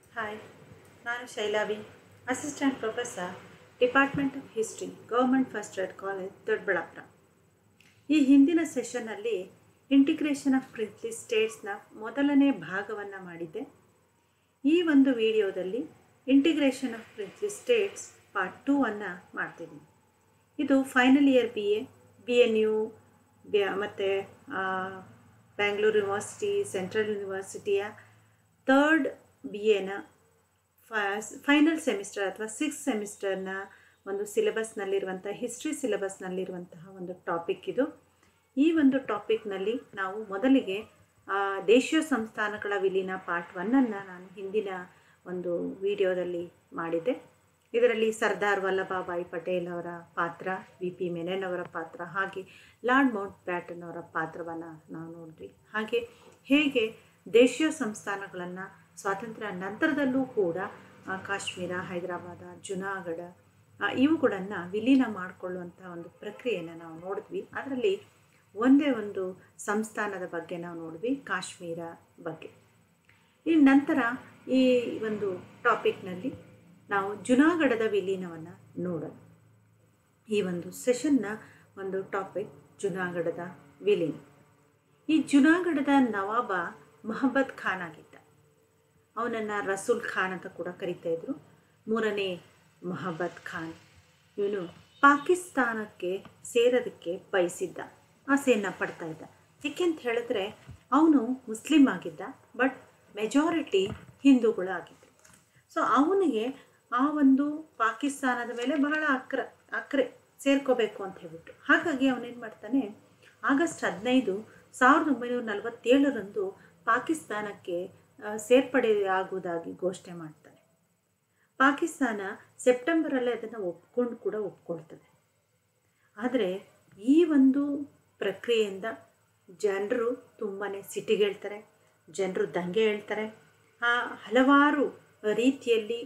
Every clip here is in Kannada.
ಹಾಯ್ ನಾನು Shailavi assistant professor department of history government first ಏಡ್ ಕಾಲೇಜ್ ದೊಡ್ಡಬಳ್ಳಾಪುರ ಈ ಹಿಂದಿನ ಸೆಷನ್ನಲ್ಲಿ ಇಂಟಿಗ್ರೇಷನ್ ಆಫ್ ಪ್ರಿನ್ಸ್ಲಿ ಸ್ಟೇಟ್ಸ್ನ ಮೊದಲನೇ ಭಾಗವನ್ನು ಮಾಡಿದ್ದೆ ಈ ಒಂದು ವಿಡಿಯೋದಲ್ಲಿ integration of princely states part two ಅನ್ನು ಮಾಡ್ತಿದ್ದೀನಿ ಇದು final year B A B N U ಮತ್ತು ಬ್ಯಾಂಗ್ಳೂರು ಯೂನಿವರ್ಸಿಟಿ ಸೆಂಟ್ರಲ್ ಯೂನಿವರ್ಸಿಟಿಯ third B N final semester ಅಥವಾ ಸಿಕ್ಸ್ ಸೆಮಿಸ್ಟರ್ನ ಒಂದು ಸಿಲೆಬಸ್ನಲ್ಲಿರುವಂಥ ಹಿಸ್ಟ್ರಿ ಸಿಲೆಬಸ್ನಲ್ಲಿರುವಂತಹ ಒಂದು ಟಾಪಿಕ್ ಇದು ಈ ಒಂದು ಟಾಪಿಕ್ನಲ್ಲಿ ನಾವು ಮೊದಲಿಗೆ ದೇಶೀಯ ಸಂಸ್ಥಾನಗಳ ವಿಲೀನ ಪಾರ್ಟ್ ಒನ್ನನ್ನು ನಾನು ಹಿಂದಿನ ಒಂದು ವಿಡಿಯೋದಲ್ಲಿ ಮಾಡಿದ್ದೆ ಇದರಲ್ಲಿ ಸರ್ದಾರ್ ವಲ್ಲಭಾಬಾಯಿ ಪಟೇಲ್ ಅವರ ಪಾತ್ರ ವಿ ಪಿ ಮೆನನ್ ಅವರ ಪಾತ್ರ ಹಾಗೆ ಲಾರ್ಡ್ ಮೌಂಟ್ ಬ್ಯಾಟನ್ ಅವರ ಪಾತ್ರವನ್ನು ನಾವು ನೋಡಿದ್ವಿ ಹಾಗೆ ಹೇಗೆ ದೇಶೀಯ ಸಂಸ್ಥಾನಗಳನ್ನು ಸ್ವಾತಂತ್ರ್ಯ ನಂತರದಲ್ಲೂ ಕೂಡ ಕಾಶ್ಮೀರ ಹೈದರಾಬಾದ ಜುನಾಗಢ ಇವುಗಳನ್ನು ವಿಲೀನ ಮಾಡಿಕೊಳ್ಳುವಂಥ ಒಂದು ಪ್ರಕ್ರಿಯೆಯನ್ನು ನಾವು ನೋಡಿದ್ವಿ ಅದರಲ್ಲಿ ಒಂದೇ ಒಂದು ಸಂಸ್ಥಾನದ ಬಗ್ಗೆ ನಾವು ನೋಡಿದ್ವಿ ಕಾಶ್ಮೀರ ಬಗ್ಗೆ ಈ ನಂತರ ಈ ಒಂದು ಟಾಪಿಕ್ನಲ್ಲಿ ನಾವು ಜುನಾಗಢದ ವಿಲೀನವನ್ನು ನೋಡೋಣ ಈ ಒಂದು ಸೆಷನ್ನ ಒಂದು ಟಾಪಿಕ್ ಜುನಾಗಢದ ವಿಲೀನ ಈ ಜುನಾಗಢದ ನವಾಬ ಮೊಹಮ್ಮದ್ ಖಾನ್ ಆಗಿದ್ದ ಅವನನ್ನು ರಸೂಲ್ ಖಾನ್ ಅಂತ ಕೂಡ ಕರಿತಾ ಇದ್ರು ಮೂರನೇ ಮೊಹಮ್ಮದ್ ಖಾನ್ ಇವನು ಪಾಕಿಸ್ತಾನಕ್ಕೆ ಸೇರೋದಕ್ಕೆ ಬಯಸಿದ್ದ ಆಸೆಯನ್ನು ಪಡ್ತಾ ಇದ್ದ ಏಕೆಂತ ಹೇಳಿದ್ರೆ ಅವನು ಮುಸ್ಲಿಂ ಆಗಿದ್ದ ಬಟ್ ಮೆಜಾರಿಟಿ ಹಿಂದೂಗಳು ಆಗಿದ್ದರು ಸೊ ಅವನಿಗೆ ಆ ಒಂದು ಪಾಕಿಸ್ತಾನದ ಮೇಲೆ ಬಹಳ ಅಕ್ರ ಅಕ್ರೆ ಸೇರ್ಕೋಬೇಕು ಅಂತ ಹೇಳ್ಬಿಟ್ಟು ಹಾಗಾಗಿ ಅವನೇನು ಮಾಡ್ತಾನೆ ಆಗಸ್ಟ್ ಹದಿನೈದು ಸಾವಿರದ ಒಂಬೈನೂರ ನಲವತ್ತೇಳರಂದು ಪಾಕಿಸ್ತಾನಕ್ಕೆ ಸೇರ್ಪಡೆ ಆಗುವುದಾಗಿ ಘೋಷಣೆ ಮಾಡ್ತಾನೆ ಪಾಕಿಸ್ತಾನ ಸೆಪ್ಟೆಂಬರಲ್ಲೇ ಅದನ್ನು ಒಪ್ಕೊಂಡು ಕೂಡ ಒಪ್ಕೊಳ್ತದೆ ಆದರೆ ಈ ಒಂದು ಪ್ರಕ್ರಿಯೆಯಿಂದ ಜನರು ತುಂಬಾ ಸಿಟಿಗೇಳ್ತಾರೆ ಜನರು ದಂಗೆ ಹೇಳ್ತಾರೆ ಆ ಹಲವಾರು ರೀತಿಯಲ್ಲಿ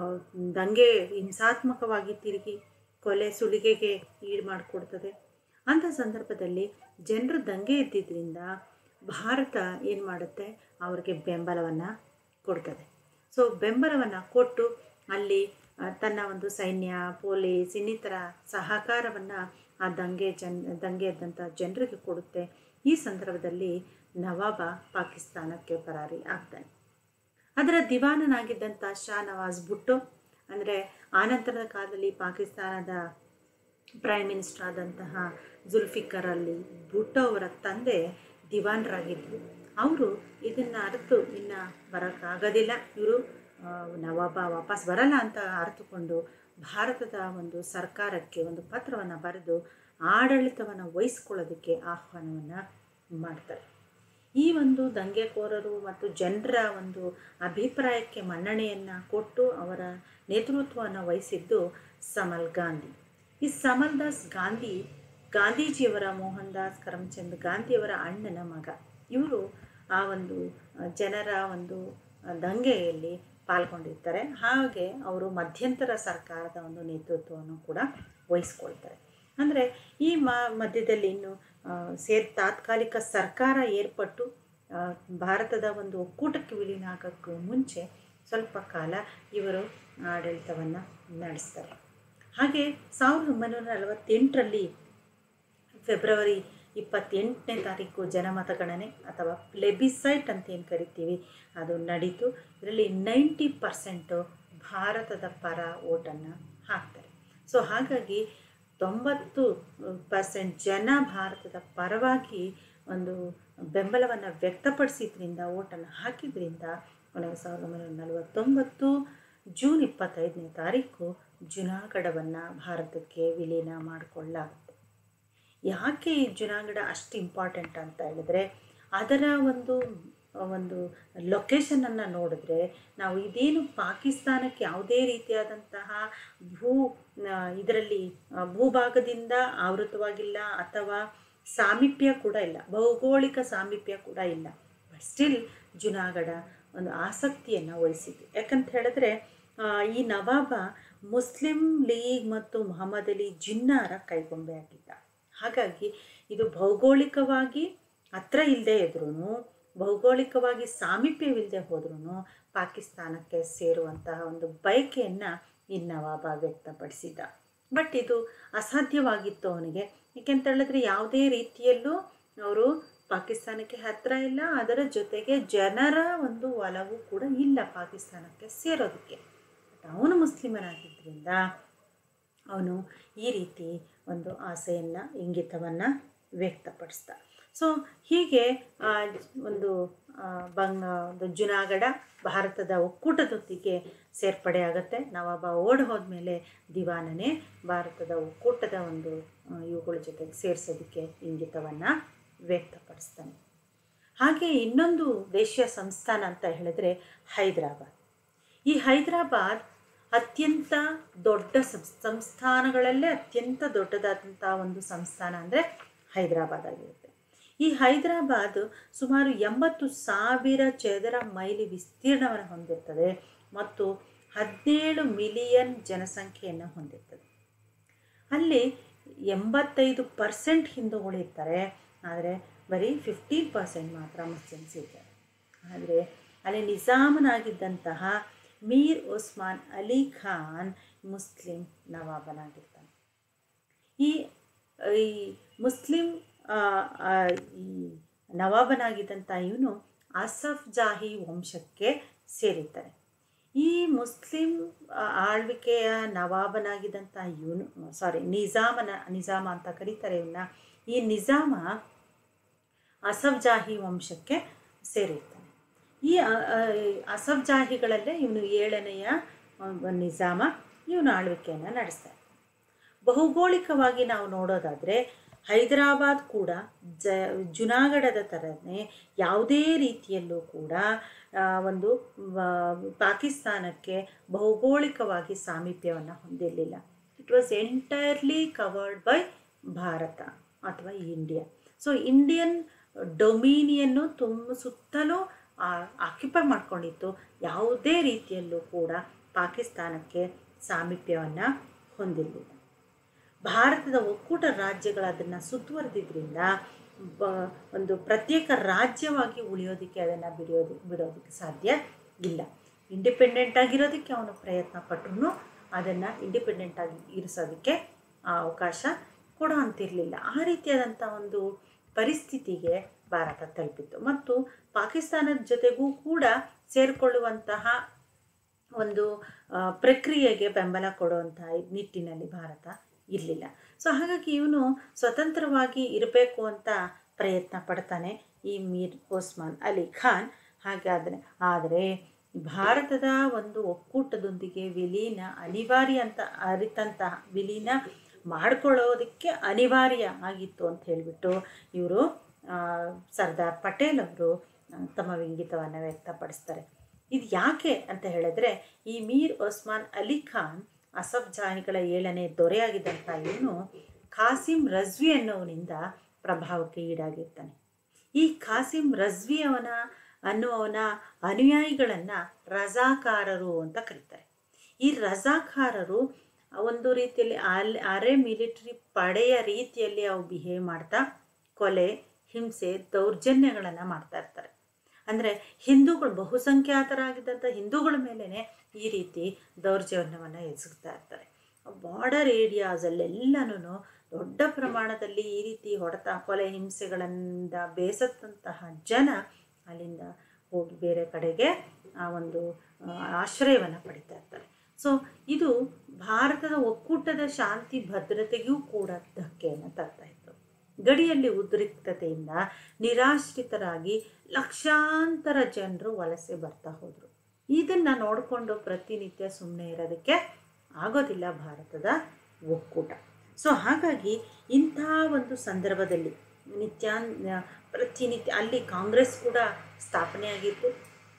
ದಂಗೆ ಹಿಂಸಾತ್ಮಕವಾಗಿ ತಿರುಗಿ ಕೊಲೆ ಸುಲಿಗೆಗೆ ಈಡು ಮಾಡಿಕೊಡ್ತದೆ ಅಂಥ ಸಂದರ್ಭದಲ್ಲಿ ಜನರು ದಂಗೆ ಎದ್ದಿದ್ದರಿಂದ ಭಾರತ ಏನು ಮಾಡುತ್ತೆ ಅವ್ರಿಗೆ ಬೆಂಬಲವನ್ನು ಕೊಡ್ತದೆ ಸೊ ಬೆಂಬಲವನ್ನು ಕೊಟ್ಟು ಅಲ್ಲಿ ತನ್ನ ಒಂದು ಸೈನ್ಯ ಪೊಲೀಸ್ ಇನ್ನಿತರ ಸಹಕಾರವನ್ನು ಆ ದಂಗೆ ಜನ್ ದಂಗೆ ಎದ್ದಂಥ ಜನರಿಗೆ ಕೊಡುತ್ತೆ ಈ ಸಂದರ್ಭದಲ್ಲಿ ನವಾಬ ಪಾಕಿಸ್ತಾನಕ್ಕೆ ಪರಾರಿ ಆಗ್ತಾನೆ ಅದರ ದಿವಾನನಾಗಿದ್ದಂಥ ಶಾ ನವಾಜ್ ಭುಟ್ಟೋ ಅಂದರೆ ಆನಂತರದ ಕಾಲದಲ್ಲಿ ಪಾಕಿಸ್ತಾನದ ಪ್ರೈಮ್ ಮಿನಿಸ್ಟರ್ ಆದಂತಹ ಜುಲ್ಫಿಕರ್ ಅಲ್ಲಿ ಭುಟ್ಟೋ ಅವರ ತಂದೆ ದಿವಾನರಾಗಿದ್ದರು ಅವರು ಇದನ್ನು ಅರಿತು ಇನ್ನು ಬರೋಕ್ಕಾಗೋದಿಲ್ಲ ಇವರು ನವಾಬ ವಾಪಸ್ ಬರಲ್ಲ ಅಂತ ಅರಿತುಕೊಂಡು ಭಾರತದ ಒಂದು ಸರ್ಕಾರಕ್ಕೆ ಒಂದು ಪತ್ರವನ್ನು ಬರೆದು ಆಡಳಿತವನ್ನು ವಹಿಸ್ಕೊಳ್ಳೋದಕ್ಕೆ ಆಹ್ವಾನವನ್ನು ಮಾಡ್ತಾರೆ ಈ ಒಂದು ದಂಗೆಕೋರರು ಮತ್ತು ಜನರ ಒಂದು ಅಭಿಪ್ರಾಯಕ್ಕೆ ಮನ್ನಣೆಯನ್ನು ಕೊಟ್ಟು ಅವರ ನೇತೃತ್ವವನ್ನು ವಹಿಸಿದ್ದು ಸಮಲ್ ಗಾಂಧಿ ಈ ಸಮಲ್ ದಾಸ್ ಗಾಂಧಿ ಗಾಂಧೀಜಿಯವರ ಮೋಹನ್ ದಾಸ್ ಕರಮ್ಚಂದ್ ಗಾಂಧಿಯವರ ಅಣ್ಣನ ಮಗ ಇವರು ಆ ಒಂದು ಜನರ ಒಂದು ದಂಗೆಯಲ್ಲಿ ಪಾಲ್ಗೊಂಡಿರ್ತಾರೆ ಹಾಗೆ ಅವರು ಮಧ್ಯಂತರ ಸರ್ಕಾರದ ಒಂದು ನೇತೃತ್ವವನ್ನು ಕೂಡ ವಹಿಸ್ಕೊಳ್ತಾರೆ ಅಂದರೆ ಈ ಮ ಮಧ್ಯದಲ್ಲಿ ಇನ್ನು ಸೇರ್ ತಾತ್ಕಾಲಿಕ ಸರ್ಕಾರ ಏರ್ಪಟ್ಟು ಭಾರತದ ಒಂದು ಒಕ್ಕೂಟಕ್ಕೆ ವಿಲೀನ ಆಗೋಕ್ಕೂ ಮುಂಚೆ ಸ್ವಲ್ಪ ಕಾಲ ಇವರು ಆಡಳಿತವನ್ನು ನಡೆಸ್ತಾರೆ ಹಾಗೆ ಸಾವಿರದ ಒಂಬೈನೂರ ನಲವತ್ತೆಂಟರಲ್ಲಿ ಫೆಬ್ರವರಿ ಇಪ್ಪತ್ತೆಂಟನೇ ತಾರೀಕು ಜನಮತಗಣನೆ ಅಥವಾ ಪ್ಲೆಬಿಸೈಟ್ ಅಂತ ಏನು ಕರಿತೀವಿ ಅದು ನಡೀತು ಇದರಲ್ಲಿ ನೈಂಟಿ ಪರ್ಸೆಂಟು ಭಾರತದ ಪರ ಓಟನ್ನು ಹಾಕ್ತಾರೆ ಸೊ ಹಾಗಾಗಿ ತೊಂಬತ್ತು ಪರ್ಸೆಂಟ್ ಜನ ಭಾರತದ ಪರವಾಗಿ ಒಂದು ಬೆಂಬಲವನ್ನು ವ್ಯಕ್ತಪಡಿಸಿದ್ರಿಂದ ಓಟನ್ನು ಹಾಕಿದ್ರಿಂದ ಕೊನೆಗೆ ಸಾವಿರದ ಒಂಬೈನೂರ ನಲವತ್ತೊಂಬತ್ತು ಜೂನ್ ಇಪ್ಪತ್ತೈದನೇ ತಾರೀಕು ಜುನಾಗಢವನ್ನು ಭಾರತಕ್ಕೆ ವಿಲೀನ ಮಾಡಿಕೊಳ್ಳಾಗುತ್ತೆ ಯಾಕೆ ಈ ಜುನಾಗಢ ಅಷ್ಟು ಇಂಪಾರ್ಟೆಂಟ್ ಅಂತ ಹೇಳಿದ್ರೆ ಅದರ ಒಂದು ಒಂದು ಲೊಕೇಶನನ್ನು ನೋಡಿದ್ರೆ ನಾವು ಇದೇನು ಪಾಕಿಸ್ತಾನಕ್ಕೆ ಯಾವುದೇ ರೀತಿಯಾದಂತಹ ಭೂ ಇದರಲ್ಲಿ ಭೂಭಾಗದಿಂದ ಆವೃತವಾಗಿಲ್ಲ ಅಥವಾ ಸಾಮೀಪ್ಯ ಕೂಡ ಇಲ್ಲ ಭೌಗೋಳಿಕ ಸಾಮೀಪ್ಯ ಕೂಡ ಇಲ್ಲ ಬಟ್ ಸ್ಟಿಲ್ ಜುನಾಗಢ ಒಂದು ಆಸಕ್ತಿಯನ್ನು ವಹಿಸಿತು ಯಾಕಂತ ಹೇಳಿದ್ರೆ ಈ ನವಾಬ ಮುಸ್ಲಿಂ ಲೀಗ್ ಮತ್ತು ಮೊಹಮ್ಮದ್ ಅಲಿ ಜಿನ್ನಾರ ಕೈಗೊಂಬೆ ಆಗಿದ್ದ ಹಾಗಾಗಿ ಇದು ಭೌಗೋಳಿಕವಾಗಿ ಹತ್ರ ಇಲ್ಲದೆ ಇದ್ರೂ ಭೌಗೋಳಿಕವಾಗಿ ಸಾಮೀಪ್ಯವಿಲ್ಲದೆ ಹೋದ್ರೂ ಪಾಕಿಸ್ತಾನಕ್ಕೆ ಸೇರುವಂತಹ ಒಂದು ಬಯಕೆಯನ್ನು ಈ ನವಾಬ ವ್ಯಕ್ತಪಡಿಸಿದ್ದ ಬಟ್ ಇದು ಅಸಾಧ್ಯವಾಗಿತ್ತು ಅವನಿಗೆ ಏಕೆಂತ ಹೇಳಿದ್ರೆ ಯಾವುದೇ ರೀತಿಯಲ್ಲೂ ಅವರು ಪಾಕಿಸ್ತಾನಕ್ಕೆ ಹತ್ತಿರ ಇಲ್ಲ ಅದರ ಜೊತೆಗೆ ಜನರ ಒಂದು ಒಲವು ಕೂಡ ಇಲ್ಲ ಪಾಕಿಸ್ತಾನಕ್ಕೆ ಸೇರೋದಕ್ಕೆ ಬಟ್ ಅವನು ಮುಸ್ಲಿಮನಾಗಿದ್ದರಿಂದ ಅವನು ಈ ರೀತಿ ಒಂದು ಆಸೆಯನ್ನು ಇಂಗಿತವನ್ನು ವ್ಯಕ್ತಪಡಿಸ್ದ ಸೊ ಹೀಗೆ ಆ, ಒಂದು ಆ, ಬಂಗ ಒಂದು ಜುನಾಗಢ ಭಾರತದ ಒಕ್ಕೂಟದೊಂದಿಗೆ ಸೇರ್ಪಡೆ ಆಗುತ್ತೆ ನವಾಬ ಓಡ್ ಹೋದ್ಮೇಲೆ ದಿವಾನನೇ ಭಾರತದ ಒಕ್ಕೂಟದ ಒಂದು ಆ, ಇವುಗಳ ಜೊತೆಗೆ ಸೇರಿಸೋದಕ್ಕೆ ಇಂಗಿತವನ್ನು ವ್ಯಕ್ತಪಡಿಸ್ತಾನೆ ಹಾಗೆ ಇನ್ನೊಂದು ದೇಶೀಯ ಸಂಸ್ಥಾನ ಅಂತ ಹೇಳಿದ್ರೆ ಹೈದರಾಬಾದ್ ಈ ಹೈದರಾಬಾದ್ ಅತ್ಯಂತ ದೊಡ್ಡ ಸಂಸ್ ಸಂಸ್ಥಾನಗಳಲ್ಲೇ ಅತ್ಯಂತ ದೊಡ್ಡದಾದಂಥ ಒಂದು ಸಂಸ್ಥಾನ ಅಂದರೆ ಹೈದರಾಬಾದ್ ಆಗಿರುತ್ತೆ ಈ ಹೈದರಾಬಾದ್ ಸುಮಾರು ಎಂಬತ್ತು ಸಾವಿರ ಚದರ ಮೈಲಿ ವಿಸ್ತೀರ್ಣವನ್ನು ಹೊಂದಿರ್ತದೆ ಮತ್ತು ಹದಿನೇಳು ಮಿಲಿಯನ್ ಜನಸಂಖ್ಯೆಯನ್ನು ಹೊಂದಿರ್ತದೆ ಅಲ್ಲಿ ಎಂಬತ್ತೈದು ಪರ್ಸೆಂಟ್ ಹಿಂದೂಗಳು ಇರ್ತಾರೆ ಆದರೆ ಬರೀ ಫಿಫ್ಟೀನ್ ಪರ್ಸೆಂಟ್ ಮಾತ್ರ ಮುಸ್ಲಿಮ್ಸ್ ಇದ್ದಾರೆ ಆದರೆ ಅಲ್ಲಿ ನಿಜಾಮನಾಗಿದ್ದಂತಹ ಮೀರ್ ಉಸ್ಮಾನ್ ಅಲಿ ಖಾನ್ ಮುಸ್ಲಿಂ ನವಾಬನಾಗಿರ್ತಾನೆ ಈ ಈ ಮುಸ್ಲಿಂ ಆ, ಆ, ಈ ನವಾಬನಾಗಿದ್ದಂಥ ಇವನು ಅಸಫ್ ಜಾಹಿ ವಂಶಕ್ಕೆ ಸೇರಿರ್ತಾರೆ ಈ ಮುಸ್ಲಿಂ ಆ, ಆಳ್ವಿಕೆಯ ನವಾಬನಾಗಿದ್ದಂಥ ಇವನು ಸಾರಿ ನಿಜಾಮನ ನಿಜಾಮ ಅಂತ ಕರೀತಾರೆ ಇವನ್ನ ಈ ನಿಜಾಮ ಅಸಫ್ ಜಾಹಿ ವಂಶಕ್ಕೆ ಸೇರಿರ್ತಾನೆ ಈ ಅ- ಅ- ಅಸಫ್ ಜಾಹಿಗಳಲ್ಲೇ ಇವನು ಏಳನೆಯ ಒಬ್ಬ ನಿಜಾಮ ಇವನು ಆಳ್ವಿಕೆಯನ್ನು ನಡೆಸ್ತಾ ಇರ್ತಾನೆ. ಭೌಗೋಳಿಕವಾಗಿ ನಾವು ನೋಡೋದಾದರೆ ಹೈದರಾಬಾದ್ ಕೂಡ ಜ ಜುನಾಗಢದ ಥರನೇ ಯಾವುದೇ ರೀತಿಯಲ್ಲೂ ಕೂಡ ಆ, ಒಂದು ವ- ಪಾಕಿಸ್ತಾನಕ್ಕೆ ಭೌಗೋಳಿಕವಾಗಿ ಸಾಮೀಪ್ಯವನ್ನು ಹೊಂದಿರಲಿಲ್ಲ it was entirely covered by Bharat ಅಥವಾ ಇಂಡಿಯಾ ಸೊ ಇಂಡಿಯನ್ ಡೊಮಿನಿಯನ್ನು ತುಂಬ ಸುತ್ತಲೂ ಆಕ್ಯುಪೈ ಮಾಡ್ಕೊಂಡಿತ್ತು ಯಾವುದೇ ರೀತಿಯಲ್ಲೂ ಕೂಡ ಪಾಕಿಸ್ತಾನಕ್ಕೆ ಸಾಮೀಪ್ಯವನ್ನು ಹೊಂದಿರಲಿಲ್ಲ ಭಾರತದ ಒಕ್ಕೂಟ ರಾಜ್ಯಗಳು ಅದನ್ನು ಸುತ್ತುವರೆದಿದ್ದರಿಂದ ಬ ಒಂದು ಪ್ರತ್ಯೇಕ ರಾಜ್ಯವಾಗಿ ಉಳಿಯೋದಕ್ಕೆ ಅದನ್ನು ಬಿಡೋದು ಬಿಡೋದಕ್ಕೆ ಸಾಧ್ಯ ಇಲ್ಲ ಇಂಡಿಪೆಂಡೆಂಟ್ ಆಗಿರೋದಕ್ಕೆ ಅವನು ಪ್ರಯತ್ನ ಪಟ್ಟರು ಅದನ್ನು ಇಂಡಿಪೆಂಡೆಂಟ್ ಆಗಿ ಇರಿಸೋದಕ್ಕೆ ಆ ಅವಕಾಶ ಕೊಡೋ ಅಂತಿರಲಿಲ್ಲ ಆ ರೀತಿಯಾದಂಥ ಒಂದು ಪರಿಸ್ಥಿತಿಗೆ ಭಾರತ ತಲುಪಿತ್ತು ಮತ್ತು ಪಾಕಿಸ್ತಾನದ ಜೊತೆಗೂ ಕೂಡ ಸೇರಿಕೊಳ್ಳುವಂತಹ ಒಂದು ಆ, ಪ್ರಕ್ರಿಯೆಗೆ ಬೆಂಬಲ ಕೊಡುವಂಥ ನಿಟ್ಟಿನಲ್ಲಿ ಭಾರತ ಇರಲಿಲ್ಲ ಸೊ ಹಾಗಾಗಿ ಇವನು ಸ್ವತಂತ್ರವಾಗಿ ಇರಬೇಕು ಅಂತ ಪ್ರಯತ್ನ ಪಡ್ತಾನೆ ಈ ಮೀರ್ ಓಸ್ಮಾನ್ ಅಲಿ ಖಾನ್ ಹಾಗಾದರೆ ಆದರೆ ಭಾರತದ ಒಂದು ಒಕ್ಕೂಟದೊಂದಿಗೆ ವಿಲೀನ ಅನಿವಾರ್ಯ ಅಂತ ಅರಿತಂತಹ ವಿಲೀನ ಮಾಡ್ಕೊಳ್ಳೋದಕ್ಕೆ ಅನಿವಾರ್ಯ ಆಗಿತ್ತು ಅಂತ ಹೇಳಿಬಿಟ್ಟು ಇವರು ಸರ್ದಾರ್ ಪಟೇಲ್ ಅವರು ಆ, ತಮ್ಮ ಇಂಗಿತವನ್ನು ವ್ಯಕ್ತಪಡಿಸ್ತಾರೆ ಇದು ಯಾಕೆ ಅಂತ ಹೇಳಿದ್ರೆ ಈ ಮೀರ್ ಒಸ್ಮಾನ್ ಅಲಿ ಖಾನ್ ಅಸಫ್ ಜಾಹಿಗಳ ಏಳನೇ ದೊರೆಯಾಗಿದ್ದಂಥ ಇವನು ಖಾಸಿಂ ರಜ್ವಿ ಅನ್ನೋವನಿಂದ ಪ್ರಭಾವಕ್ಕೆ ಈಡಾಗಿರ್ತಾನೆ ಈ ಖಾಸಿಂ ರಜ್ವಿ ಅವನ ಅನ್ನುವವನ ಅನುಯಾಯಿಗಳನ್ನು ರಜಾಕಾರರು ಅಂತ ಕರೀತಾರೆ ಈ ರಜಾಕಾರರು ಒಂದು ರೀತಿಯಲ್ಲಿ ಅಲ್ ಅರೆ ಮಿಲಿಟರಿ ಪಡೆಯ ರೀತಿಯಲ್ಲಿ ಅವು ಬಿಹೇವ್ ಮಾಡ್ತಾ ಕೊಲೆ ಹಿಂಸೆ ದೌರ್ಜನ್ಯಗಳನ್ನು ಮಾಡ್ತಾ ಇರ್ತಾರೆ ಅಂದರೆ ಹಿಂದೂಗಳು ಬಹುಸಂಖ್ಯಾತರಾಗಿದ್ದಂಥ ಹಿಂದೂಗಳ ಮೇಲೇ ಈ ರೀತಿ ದೌರ್ಜನ್ಯವನ್ನು ಎಸಗ್ತಾ ಇರ್ತಾರೆ ಬಾರ್ಡರ್ ಏರಿಯಾಸಲ್ಲೆಲ್ಲನೂ ದೊಡ್ಡ ಪ್ರಮಾಣದಲ್ಲಿ ಈ ರೀತಿ ಹೊಡೆತ ಕೊಲೆ ಹಿಂಸೆಗಳಿಂದ ಬೇಸತ್ತಂತಹ ಜನ ಅಲ್ಲಿಂದ ಹೋಗಿ ಬೇರೆ ಕಡೆಗೆ ಆ ಒಂದು ಆ, ಆಶ್ರಯವನ್ನು ಪಡಿತಾ ಇರ್ತಾರೆ ಸೊ ಇದು ಭಾರತದ ಒಕ್ಕೂಟದ ಶಾಂತಿ ಭದ್ರತೆಗೂ ಕೂಡ ಧಕ್ಕೆಯನ್ನು ತರ್ತಾ ಇತ್ತು ಗಡಿಯಲ್ಲಿ ಉದ್ರಿಕ್ತತೆಯಿಂದ ನಿರಾಶ್ರಿತರಾಗಿ ಲಕ್ಷಾಂತರ ಜನರು ವಲಸೆ ಬರ್ತಾ ಹೋದರು ಇದನ್ನು ನೋಡಿಕೊಂಡು ಪ್ರತಿನಿತ್ಯ ಸುಮ್ಮನೆ ಇರೋದಕ್ಕೆ ಆಗೋದಿಲ್ಲ ಭಾರತದ ಒಕ್ಕೂಟ ಸೊ ಹಾಗಾಗಿ ಇಂಥ ಒಂದು ಸಂದರ್ಭದಲ್ಲಿ ನಿತ್ಯ ಪ್ರತಿನಿತ್ಯ ಅಲ್ಲಿ ಕಾಂಗ್ರೆಸ್ ಕೂಡ ಸ್ಥಾಪನೆಯಾಗಿತ್ತು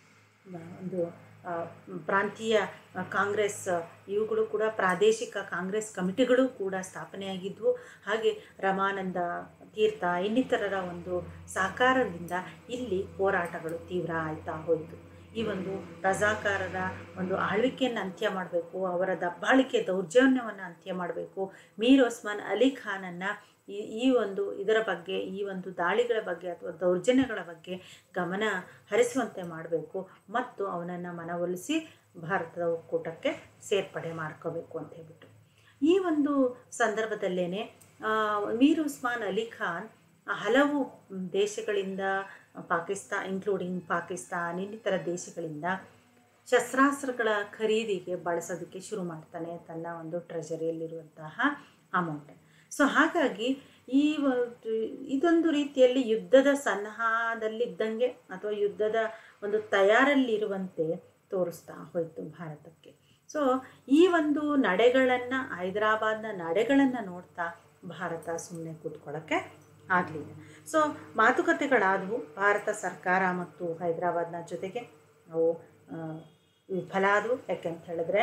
ಮ- ಒಂದು ಆ, ಪ್ರಾಂತೀಯ ಆ, ಕಾಂಗ್ರೆಸ್ ಇವುಗಳು ಕೂಡ ಪ್ರಾದೇಶಿಕ ಕಾಂಗ್ರೆಸ್ ಕಮಿಟಿಗಳು ಕೂಡ ಸ್ಥಾಪನೆಯಾಗಿದ್ವು ಹಾಗೆ ರಮಾನಂದ ತೀರ್ಥ ಇನ್ನಿತರರ ಒಂದು ಸಹಕಾರದಿಂದ ಇಲ್ಲಿ ಹೋರಾಟಗಳು ತೀವ್ರ ಆಯ್ತಾ ಹೋಯಿತು ಈ ಒಂದು ರಜಾಕಾರರ ಒಂದು ಆಳ್ವಿಕೆಯನ್ನು ಅಂತ್ಯ ಮಾಡಬೇಕು ಅವರ ದಬ್ಬಾಳಿಕೆ ದೌರ್ಜನ್ಯವನ್ನು ಅಂತ್ಯ ಮಾಡಬೇಕು ಮೀರ್ ಒಸ್ಮಾನ್ ಅಲಿ ಖಾನನ್ನು ಈ ಈ ಒಂದು ಇದರ ಬಗ್ಗೆ ಈ ಒಂದು ದಾಳಿಗಳ ಬಗ್ಗೆ ಅಥವಾ ದೌರ್ಜನ್ಯಗಳ ಬಗ್ಗೆ ಗಮನ ಹರಿಸುವಂತೆ ಮಾಡಬೇಕು ಮತ್ತು ಅವನನ್ನು ಮನವೊಲಿಸಿ ಭಾರತದ ಒಕ್ಕೂಟಕ್ಕೆ ಸೇರ್ಪಡೆ ಮಾಡ್ಕೋಬೇಕು ಅಂತ ಹೇಳ್ಬಿಟ್ಟು ಈ ಒಂದು ಸಂದರ್ಭದಲ್ಲೇ ಮೀರ್ ಉಸ್ಮಾನ್ ಅಲಿ ಖಾನ್ ಹಲವು ದೇಶಗಳಿಂದ ಪಾಕಿಸ್ತಾನ ಇನ್ಕ್ಲೂಡಿಂಗ್ ಪಾಕಿಸ್ತಾನ್ ಇನ್ನಿತರ ದೇಶಗಳಿಂದ ಶಸ್ತ್ರಾಸ್ತ್ರಗಳ ಖರೀದಿಗೆ ಬಳಸೋದಕ್ಕೆ ಶುರು ಮಾಡ್ತಾನೆ ತನ್ನ ಒಂದು ಟ್ರೆಜರಿಯಲ್ಲಿರುವಂತಹ ಅಮೌಂಟ್ ಸೊ ಹಾಗಾಗಿ ಈ ಒಂದು ಇದೊಂದು ರೀತಿಯಲ್ಲಿ ಯುದ್ಧದ ಸನ್ನಾಹದಲ್ಲಿದ್ದಂಗೆ ಅಥವಾ ಯುದ್ಧದ ಒಂದು ತಯಾರಲ್ಲಿರುವಂತೆ ತೋರಿಸ್ತಾ ಹೋಯಿತು ಭಾರತಕ್ಕೆ ಸೊ ಈ ಒಂದು ನಡೆಗಳನ್ನು ಹೈದರಾಬಾದ್ನ ನಡೆಗಳನ್ನು ನೋಡ್ತಾ ಭಾರತ ಸುಮ್ಮನೆ ಕೂತ್ಕೊಳ್ಳೋಕ್ಕೆ ಆಗಲಿಲ್ಲ ಸೊ ಮಾತುಕತೆಗಳಾದವು ಭಾರತ ಸರ್ಕಾರ ಮತ್ತು ಹೈದರಾಬಾದ್ನ ಜೊತೆಗೆ ಅವು ವಿಫಲ ಆದವು ಯಾಕೆಂತ ಹೇಳಿದ್ರೆ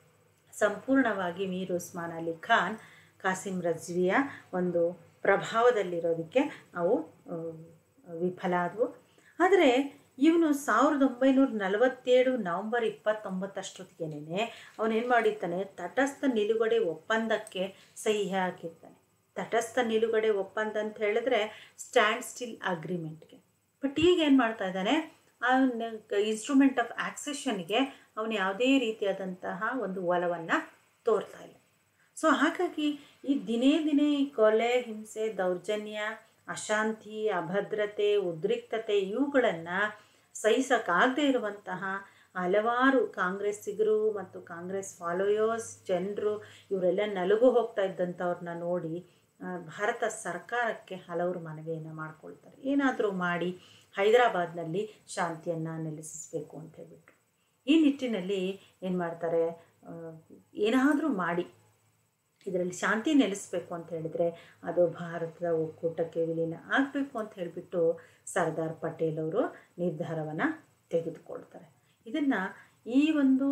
ಸಂಪೂರ್ಣವಾಗಿ ಮೀರ್ ಉಸ್ಮಾನ್ ಅಲಿ ಖಾನ್ ಕಾಸಿಂ ರಜ್ವಿಯ ಒಂದು ಪ್ರಭಾವದಲ್ಲಿರೋದಕ್ಕೆ ಅವು ವಿಫಲ ಆದವು ಆದರೆ ಇವನು ಸಾವಿರದ ಒಂಬೈನೂರ ನಲವತ್ತೇಳು ನವಂಬರ್ ಇಪ್ಪತ್ತೊಂಬತ್ತಷ್ಟೊತ್ತಿಗೆನೇ ಅವನೇನು ಮಾಡಿರ್ತಾನೆ ತಟಸ್ಥ ನಿಲುಗಡೆ ಒಪ್ಪಂದಕ್ಕೆ ಸಹಿ ಹಾಕಿರ್ತಾನೆ ತಟಸ್ಥ ನಿಲುಗಡೆ ಒಪ್ಪಂದ ಅಂತ ಹೇಳಿದ್ರೆ ಸ್ಟ್ಯಾಂಡ್ ಸ್ಟಿಲ್ ಅಗ್ರಿಮೆಂಟ್ಗೆ ಬಟ್ ಈಗ ಏನು ಮಾಡ್ತಾ ಇದ್ದಾನೆ ಇನ್ಸ್ಟ್ರೂಮೆಂಟ್ ಆಫ್ ಆಕ್ಸೆಷನ್ಗೆ ಅವನು ಯಾವುದೇ ರೀತಿಯಾದಂತಹ ಒಂದು ಒಲವನ್ನು ತೋರ್ತಾ ಇಲ್ಲ ಸೊ ಹಾಗಾಗಿ ಈ ದಿನೇ ದಿನೇ ಈ ಕೊಲೆ ಹಿಂಸೆ ದೌರ್ಜನ್ಯ ಅಶಾಂತಿ ಅಭದ್ರತೆ ಉದ್ರಿಕ್ತತೆ ಇವುಗಳನ್ನು ಸಹಿಸೋಕ್ಕಾಗದೇ ಇರುವಂತಹ ಹಲವಾರು ಕಾಂಗ್ರೆಸ್ಸಿಗರು ಮತ್ತು ಕಾಂಗ್ರೆಸ್ ಫಾಲೋಯರ್ಸ್ ಜನರು ಇವರೆಲ್ಲ ನಲುಗು ಹೋಗ್ತಾ ಇದ್ದಂಥವ್ರನ್ನ ನೋಡಿ ಭಾರತ ಸರ್ಕಾರಕ್ಕೆ ಹಲವರು ಮನವಿಯನ್ನು ಮಾಡ್ಕೊಳ್ತಾರೆ ಏನಾದರೂ ಮಾಡಿ ಹೈದರಾಬಾದ್ನಲ್ಲಿ ಶಾಂತಿಯನ್ನು ನೆಲೆಸಿಸಬೇಕು ಅಂತ ಹೇಳ್ಬಿಟ್ಟು ಈ ನಿಟ್ಟಿನಲ್ಲಿ ಏನು ಮಾಡ್ತಾರೆ ಏನಾದರೂ ಮಾಡಿ ಇದರಲ್ಲಿ ಶಾಂತಿ ನೆಲೆಸಬೇಕು ಅಂತ ಹೇಳಿದರೆ ಅದು ಭಾರತದ ಒಕ್ಕೂಟಕ್ಕೆ ವಿಲೀನ ಆಗಬೇಕು ಅಂತ ಹೇಳಿಬಿಟ್ಟು ಸರ್ದಾರ್ ಪಟೇಲ್ ಅವರು ನಿರ್ಧಾರವನ್ನು ತೆಗೆದುಕೊಳ್ತಾರೆ ಇದನ್ನು ಈ ಒಂದು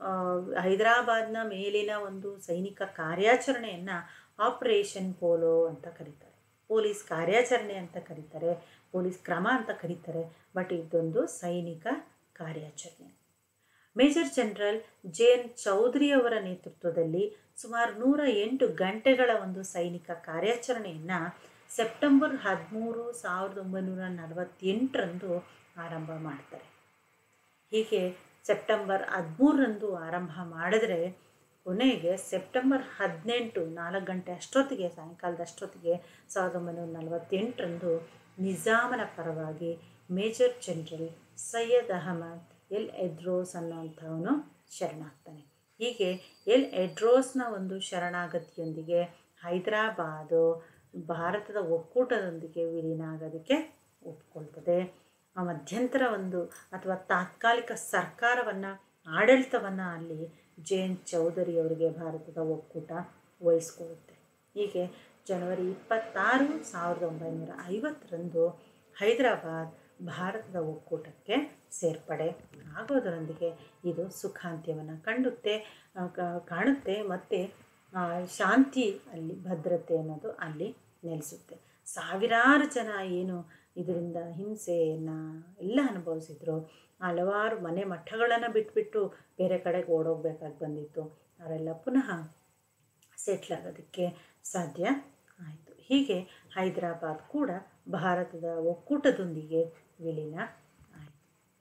ಹೈದರಾಬಾದ್ನ ಮೇಲಿನ ಒಂದು ಸೈನಿಕ ಕಾರ್ಯಾಚರಣೆಯನ್ನು ಆಪರೇಷನ್ ಪೋಲೋ ಅಂತ ಕರೀತಾರೆ ಪೊಲೀಸ್ ಕಾರ್ಯಾಚರಣೆ ಅಂತ ಕರೀತಾರೆ ಪೊಲೀಸ್ ಕ್ರಮ ಅಂತ ಕರೀತಾರೆ ಬಟ್ ಇದೊಂದು ಸೈನಿಕ ಕಾರ್ಯಾಚರಣೆ major general J N Chaudhuri ಅವರ ನೇತೃತ್ವದಲ್ಲಿ ಸುಮಾರು ನೂರ ಎಂಟು ಗಂಟೆಗಳ ಒಂದು ಸೈನಿಕ ಕಾರ್ಯಾಚರಣೆಯನ್ನು ಸೆಪ್ಟೆಂಬರ್ ಹದಿಮೂರು ಸಾವಿರದ ಒಂಬೈನೂರ ನಲವತ್ತೆಂಟರಂದು ಆರಂಭ ಮಾಡ್ತಾರೆ ಹೀಗೆ ಸೆಪ್ಟೆಂಬರ್ ಹದಿಮೂರರಂದು ಆರಂಭ ಮಾಡಿದ್ರೆ ಕೊನೆಗೆ ಸೆಪ್ಟೆಂಬರ್ ಹದಿನೆಂಟು ನಾಲ್ಕು ಗಂಟೆ ಅಷ್ಟೊತ್ತಿಗೆ ಸಾಯಂಕಾಲದ ಅಷ್ಟೊತ್ತಿಗೆ ಸಾವಿರದ ಒಂಬೈನೂರ ನಲವತ್ತೆಂಟರಂದು ನಿಜಾಮನ ಪರವಾಗಿ ಮೇಜರ್ ಜನರಲ್ ಸೈಯದ್ ಅಹಮದ್ ಎಲ್ ಎಡ್ರೋಸ್ ಅನ್ನೋಂಥವನು ಶರಣಾಗ್ತಾನೆ ಹೀಗೆ ಎಲ್ ಎಡ್ರೋಸ್ನ ಒಂದು ಶರಣಾಗತಿಯೊಂದಿಗೆ ಹೈದರಾಬಾದು ಭಾರತದ ಒಕ್ಕೂಟದೊಂದಿಗೆ ವಿಲೀನ ಆಗೋದಕ್ಕೆ ಒಪ್ಕೊಳ್ತದೆ ಆ ಮಧ್ಯಂತರ ಒಂದು ಅಥವಾ ತಾತ್ಕಾಲಿಕ ಸರ್ಕಾರವನ್ನು ಆಡಳಿತವನ್ನು ಅಲ್ಲಿ ಜೆ ಎನ್ ಚೌಧರಿ ಅವರಿಗೆ ಭಾರತದ ಒಕ್ಕೂಟ ವಹಿಸ್ಕೊಳ್ಳುತ್ತೆ ಹೀಗೆ ಜನವರಿ ಇಪ್ಪತ್ತಾರು ಸಾವಿರದ ಒಂಬೈನೂರ ಐವತ್ತರಂದು ಹೈದರಾಬಾದ್ ಭಾರತದ ಒಕ್ಕೂಟಕ್ಕೆ ಸೇರ್ಪಡೆ ಆಗೋದರೊಂದಿಗೆ ಇದು ಸುಖಾಂತ್ಯವನ್ನು ಕಂಡುತ್ತೆ ಕಾಣುತ್ತೆ ಮತ್ತು ಶಾಂತಿ ಅಲ್ಲಿ ಭದ್ರತೆ ಅನ್ನೋದು ಅಲ್ಲಿ ನೆಲೆಸುತ್ತೆ ಸಾವಿರಾರು ಜನ ಏನು ಇದರಿಂದ ಹಿಂಸೆಯನ್ನು ಎಲ್ಲ ಅನುಭವಿಸಿದ್ರು ಹಲವಾರು ಮನೆ ಮಠಗಳನ್ನು ಬಿಟ್ಬಿಟ್ಟು ಬೇರೆ ಕಡೆಗೆ ಓಡೋಗ್ಬೇಕಾಗಿ ಬಂದಿತ್ತು ಅವರೆಲ್ಲ ಪುನಃ ಸೆಟ್ಲ್ ಆಗೋದಕ್ಕೆ ಸಾಧ್ಯ ಆಯಿತು ಹೀಗೆ ಹೈದರಾಬಾದ್ ಕೂಡ ಭಾರತದ ಒಕ್ಕೂಟದೊಂದಿಗೆ ವಿಲೀನ ಆಯಿತು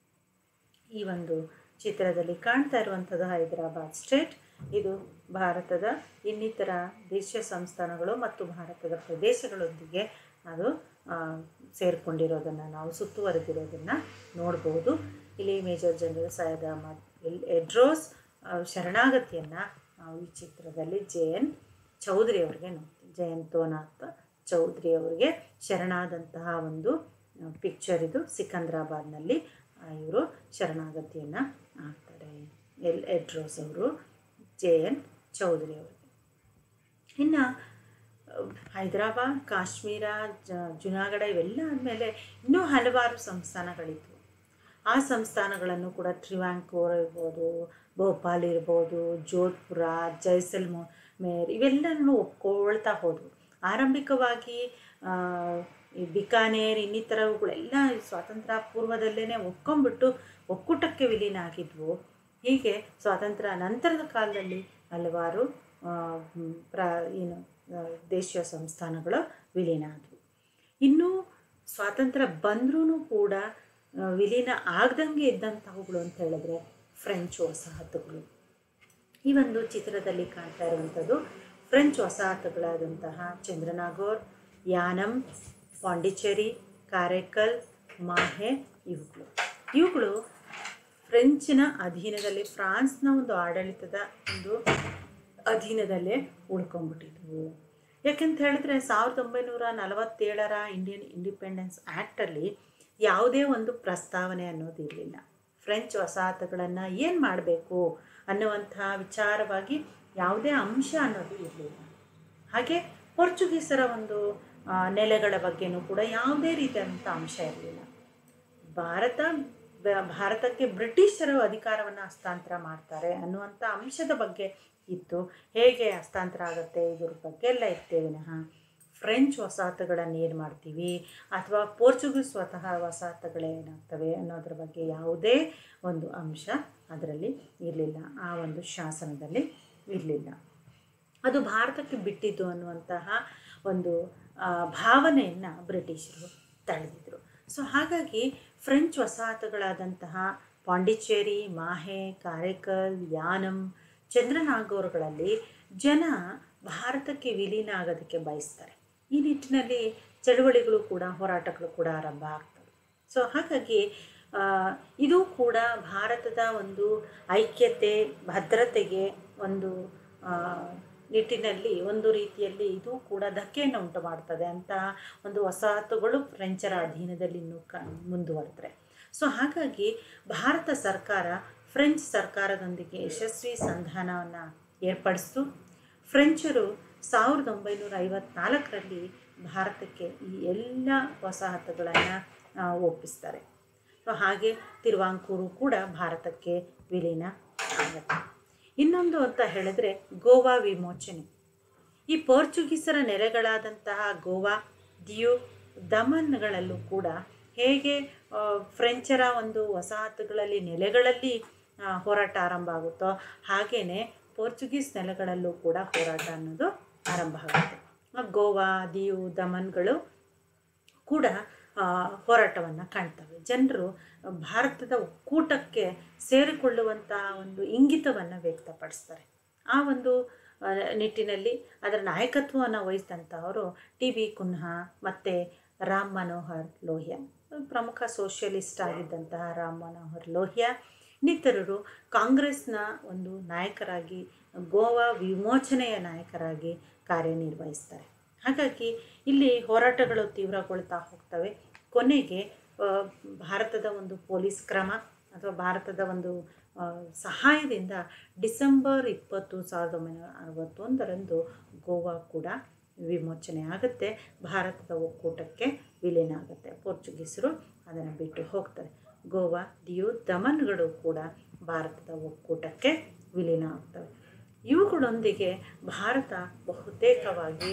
ಈ ಒಂದು ಚಿತ್ರದಲ್ಲಿ ಕಾಣ್ತಾ ಇರುವಂಥದ್ದು ಹೈದರಾಬಾದ್ ಸ್ಟೇಟ್ ಇದು ಭಾರತದ ಇನ್ನಿತರ ದೇಶೀಯ ಸಂಸ್ಥಾನಗಳು ಮತ್ತು ಭಾರತದ ಪ್ರದೇಶಗಳೊಂದಿಗೆ ಅದು ಸೇರಿಕೊಂಡಿರೋದನ್ನು ನಾವು ಸುತ್ತುವರೆದಿರೋದನ್ನು ನೋಡ್ಬೋದು ಇಲ್ಲಿ ಮೇಜರ್ ಜನರಲ್ ಸೈಯದ್ ಅಹಮದ್ ಎಲ್ ಎಡ್ರೋಸ್ ಶರಣಾಗತಿಯನ್ನು ನಾವು ಈ ಚಿತ್ರದಲ್ಲಿ ಜೆ ಎನ್ ಚೌಧರಿ ಅವರಿಗೆ ನೋಡ್ತೀವಿ ಜಯಂತೋನಾಥ್ ಚೌಧರಿ ಅವರಿಗೆ ಶರಣಾದಂತಹ ಒಂದು ಪಿಕ್ಚರ್ ಇದು ಸಿಕಂದ್ರಾಬಾದ್ನಲ್ಲಿ ಇವರು ಶರಣಾಗತಿಯನ್ನು ಆಗ್ತಾರೆ ಎಲ್ ಎಡ್ರೋಸ್ ಅವರು ಜೆ ಎನ್ ಚೌಧರಿ ಅವರಿಗೆ ಇನ್ನು ಹೈದರಾಬಾದ್ ಕಾಶ್ಮೀರ ಜ ಜುನಾಗಢ ಇವೆಲ್ಲ ಆದಮೇಲೆ ಇನ್ನೂ ಹಲವಾರು ಸಂಸ್ಥಾನಗಳಿದ್ವು ಆ ಸಂಸ್ಥಾನಗಳನ್ನು ಕೂಡ ಟ್ರಿವಾಂಕೋರ್ ಇರ್ಬೋದು ಭೋಪಾಲ್ ಇರ್ಬೋದು ಜೋಧ್ಪುರ ಜೈಸಲ್ಮೇರ್ ಇವೆಲ್ಲನೂ ಒಪ್ಕೊಳ್ತಾ ಹೋದವು ಆರಂಭಿಕವಾಗಿ ಈ ಬಿಕಾನೇರ್ ಇನ್ನಿತರವುಗಳೆಲ್ಲ ಸ್ವಾತಂತ್ರ್ಯ ಪೂರ್ವದಲ್ಲೇ ಒಪ್ಕೊಂಡ್ಬಿಟ್ಟು ಒಕ್ಕೂಟಕ್ಕೆ ವಿಲೀನ ಆಗಿದ್ವು ಹೀಗೆ ಸ್ವಾತಂತ್ರ್ಯ ನಂತರದ ಕಾಲದಲ್ಲಿ ಹಲವಾರು ಪ್ರ ಏನು ಆ, ದೇಶೀಯ ಸಂಸ್ಥಾನಗಳು ವಿಲೀನ ಆದವು ಇನ್ನೂ ಸ್ವಾತಂತ್ರ್ಯ ಬಂದ್ರೂ ಕೂಡ ಆ, ವಿಲೀನ ಆಗ್ದಂಗೆ ಇದ್ದಂಥವುಗಳು ಅಂತ ಹೇಳಿದ್ರೆ ಫ್ರೆಂಚ್ ವಸಾಹತುಗಳು ಈ ಒಂದು ಚಿತ್ರದಲ್ಲಿ ಕಾಣ್ತಾ ಇರುವಂಥದ್ದು ಫ್ರೆಂಚ್ ವಸಾಹತುಗಳಾದಂತಹ ಚಂದ್ರನಾಗೋರ್ ಯಾನಂ ಪಾಂಡಿಚೇರಿ ಕಾರೈಕಲ್ ಮಾಹೆ ಇವುಗಳು ಇವುಗಳು ಫ್ರೆಂಚಿನ ಅಧೀನದಲ್ಲಿ ಫ್ರಾನ್ಸ್ನ ಒಂದು ಆಡಳಿತದ ಒಂದು ಅಧೀನದಲ್ಲೇ ಉಳ್ಕೊಂಡ್ಬಿಟ್ಟಿದ್ವು ಯಾಕೆಂತ ಹೇಳಿದ್ರೆ ಸಾವಿರದ ಒಂಬೈನೂರ ನಲವತ್ತೇಳರ ಇಂಡಿಯನ್ ಇಂಡಿಪೆಂಡೆನ್ಸ್ ಆ್ಯಕ್ಟಲ್ಲಿ ಯಾವುದೇ ಒಂದು ಪ್ರಸ್ತಾವನೆ ಅನ್ನೋದು ಇರಲಿಲ್ಲ ಫ್ರೆಂಚ್ ವಸಾಹತುಗಳನ್ನು ಏನು ಮಾಡಬೇಕು ಅನ್ನುವಂಥ ವಿಚಾರವಾಗಿ ಯಾವುದೇ ಅಂಶ ಅನ್ನೋದು ಇರಲಿಲ್ಲ ಹಾಗೆ ಪೋರ್ಚುಗೀಸರ ಒಂದು ಆ, ನೆಲೆಗಳ ಬಗ್ಗೆನೂ ಕೂಡ ಯಾವುದೇ ರೀತಿಯಾದಂಥ ಅಂಶ ಇರಲಿಲ್ಲ ಭಾರತ ಬ- ಭಾರತಕ್ಕೆ ಬ್ರಿಟಿಷರು ಅಧಿಕಾರವನ್ನು ಹಸ್ತಾಂತರ ಮಾಡ್ತಾರೆ ಅನ್ನುವಂಥ ಅಂಶದ ಬಗ್ಗೆ ಇತ್ತು ಹೇಗೆ ಹಸ್ತಾಂತರ ಆಗುತ್ತೆ ಇದ್ರ ಬಗ್ಗೆ ಎಲ್ಲ ಇರ್ತೇವೆ ವಿನಃ ಫ್ರೆಂಚ್ ವಸಾಹತುಗಳನ್ನು ಏನು ಮಾಡ್ತೀವಿ ಅಥವಾ ಪೋರ್ಚುಗೀಸ್ ಸ್ವತಃ ವಸಾಹತುಗಳೇನಾಗ್ತವೆ ಅನ್ನೋದ್ರ ಬಗ್ಗೆ ಯಾವುದೇ ಒಂದು ಅಂಶ ಅದರಲ್ಲಿ ಇರಲಿಲ್ಲ ಆ ಒಂದು ಶಾಸನದಲ್ಲಿ ಇರಲಿಲ್ಲ ಅದು ಭಾರತಕ್ಕೆ ಬಿಟ್ಟಿದ್ದು ಅನ್ನುವಂತಹ ಒಂದು ಆ, ಭಾವನೆಯನ್ನು ಬ್ರಿಟಿಷರು ತಳೆದಿದ್ರು ಸೊ ಹಾಗಾಗಿ ಫ್ರೆಂಚ್ ವಸಾಹತುಗಳಾದಂತಹ ಪಾಂಡಿಚೇರಿ ಮಾಹೆ ಕಾರೈಕಲ್ ಯಾನಂ ಚಂದ್ರನಾಗೋರ್ಗಳಲ್ಲಿ ಜನ ಭಾರತಕ್ಕೆ ವಿಲೀನ ಆಗೋದಕ್ಕೆ ಬಯಸ್ತಾರೆ ಈ ನಿಟ್ಟಿನಲ್ಲಿ ಚಳುವಳಿಗಳು ಕೂಡ ಹೋರಾಟಗಳು ಕೂಡ ಆರಂಭ ಆಗ್ತವೆ ಸೊ ಹಾಗಾಗಿ ಆ, ಇದು ಕೂಡ ಭಾರತದ ಒಂದು ಐಕ್ಯತೆ ಭದ್ರತೆಗೆ ಒಂದು ಆ, ನಿಟ್ಟಿನಲ್ಲಿ ಒಂದು ರೀತಿಯಲ್ಲಿ ಇದು ಕೂಡ ಧಕ್ಕೆಯನ್ನು ಉಂಟು ಮಾಡ್ತದೆ ಅಂತ ಒಂದು ವಸಾಹತುಗಳು ಫ್ರೆಂಚರ ಅಧೀನದಲ್ಲಿ ಇನ್ನೂ ಕ ಮುಂದುವರೆದ್ರೆ ಸೊ ಹಾಗಾಗಿ ಭಾರತ ಸರ್ಕಾರ ಫ್ರೆಂಚ್ ಸರ್ಕಾರದೊಂದಿಗೆ ಯಶಸ್ವಿ ಸಂಧಾನವನ್ನು ಏರ್ಪಡಿಸಿತು ಫ್ರೆಂಚರು ಸಾವಿರದ ಒಂಬೈನೂರ ಐವತ್ನಾಲ್ಕರಲ್ಲಿ ಭಾರತಕ್ಕೆ ಈ ಎಲ್ಲ ವಸಾಹತುಗಳನ್ನು ಒಪ್ಪಿಸ್ತಾರೆ ಸೊ ಹಾಗೆ ತಿರುವಾಂಕೂರು ಕೂಡ ಭಾರತಕ್ಕೆ ವಿಲೀನ ಆಗುತ್ತೆ ಇನ್ನೊಂದು ಅಂತ ಹೇಳಿದ್ರೆ ಗೋವಾ ವಿಮೋಚನೆ ಈ ಪೋರ್ಚುಗೀಸರ ನೆಲೆಗಳಾದಂತಹ ಗೋವಾ ದಿಯು ದಮನ್ಗಳಲ್ಲೂ ಕೂಡ ಹೇಗೆ ಆ, ಫ್ರೆಂಚರ ಒಂದು ವಸಾಹತುಗಳಲ್ಲಿ ನೆಲೆಗಳಲ್ಲಿ ಆ, ಹೋರಾಟ ಆರಂಭ ಆಗುತ್ತೋ ಹಾಗೆಯೇ ಪೋರ್ಚುಗೀಸ್ ನೆಲೆಗಳಲ್ಲೂ ಕೂಡ ಹೋರಾಟ ಅನ್ನೋದು ಆರಂಭ ಆಗುತ್ತೆ ಆ, ಗೋವಾ ದಿಯು ದಮನ್ಗಳು ಕೂಡ ಹೋರಾಟವನ್ನು ಕಾಣ್ತವೆ ಜನರು ಭಾರತದ ಒಕ್ಕೂಟಕ್ಕೆ ಸೇರಿಕೊಳ್ಳುವಂತಹ ಒಂದು ಇಂಗಿತವನ್ನು ವ್ಯಕ್ತಪಡಿಸ್ತಾರೆ ಆ ಒಂದು ಆ, ನಿಟ್ಟಿನಲ್ಲಿ ಅದರ ನಾಯಕತ್ವವನ್ನು ವಹಿಸಿದಂಥವರು ಟಿ ಬಿ ಕುನ್ಹಾ ಮತ್ತು ರಾಮ್ ಮನೋಹರ್ ಲೋಹಿಯಾ ಪ್ರಮುಖ ಸೋಷಿಯಲಿಸ್ಟ್ ಆಗಿದ್ದಂತಹ ರಾಮ್ ಮನೋಹರ್ ಲೋಹಿಯಾ ಇನ್ನಿತರರು ಕಾಂಗ್ರೆಸ್ನ ಒಂದು ನಾಯಕರಾಗಿ ಗೋವಾ ವಿಮೋಚನೆಯ ನಾಯಕರಾಗಿ ಕಾರ್ಯನಿರ್ವಹಿಸ್ತಾರೆ ಹಾಗಾಗಿ ಇಲ್ಲಿ ಹೋರಾಟಗಳು ತೀವ್ರಗೊಳ್ತಾ ಹೋಗ್ತವೆ ಕೊನೆಗೆ ಆ, ಭಾರತದ ಒಂದು ಪೊಲೀಸ್ ಕ್ರಮ ಅಥವಾ ಭಾರತದ ಒಂದು ಆ, ಸಹಾಯದಿಂದ ಡಿಸೆಂಬರ್ ಇಪ್ಪತ್ತು ಸಾವಿರದ ಒಂಬೈನೂರ ಅರವತ್ತೊಂದರಂದು ಗೋವಾ ಕೂಡ ವಿಮೋಚನೆ ಆಗುತ್ತೆ ಭಾರತದ ಒಕ್ಕೂಟಕ್ಕೆ ವಿಲೀನ ಆಗುತ್ತೆ ಪೋರ್ಚುಗೀಸರು ಅದನ್ನು ಬಿಟ್ಟು ಹೋಗ್ತಾರೆ ಗೋವಾ ದಿಯು ದಮನ್ಗಳು ಕೂಡ ಭಾರತದ ಒಕ್ಕೂಟಕ್ಕೆ ವಿಲೀನ ಆಗ್ತವೆ ಇವುಗಳೊಂದಿಗೆ ಭಾರತ ಬಹುತೇಕವಾಗಿ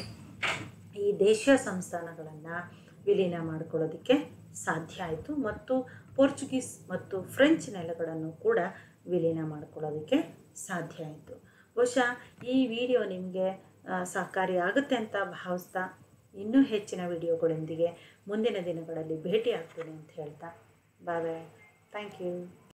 ಈ ದೇಶೀಯ ಸಂಸ್ಥಾನಗಳನ್ನು ವಿಲೀನ ಮಾಡಿಕೊಳ್ಳೋದಕ್ಕೆ ಸಾಧ್ಯ ಆಯಿತು ಮತ್ತು ಪೋರ್ಚುಗೀಸ್ ಮತ್ತು ಫ್ರೆಂಚ್ ನೆಲೆಗಳನ್ನು ಕೂಡ ವಿಲೀನ ಮಾಡ್ಕೊಳ್ಳೋದಕ್ಕೆ ಸಾಧ್ಯ ಆಯಿತು ಬಹುಶಃ ಈ ವಿಡಿಯೋ ನಿಮಗೆ ಸಹಕಾರಿ ಆಗುತ್ತೆ ಅಂತ ಭಾವಿಸ್ತಾ ಇನ್ನೂ ಹೆಚ್ಚಿನ ವಿಡಿಯೋಗಳೊಂದಿಗೆ ಮುಂದಿನ ದಿನಗಳಲ್ಲಿ ಭೇಟಿ ಆಗ್ತೀನಿ ಅಂತ ಹೇಳ್ತಾ ಬಾಯ್ ಬಾಯ್ ಥ್ಯಾಂಕ್ ಯು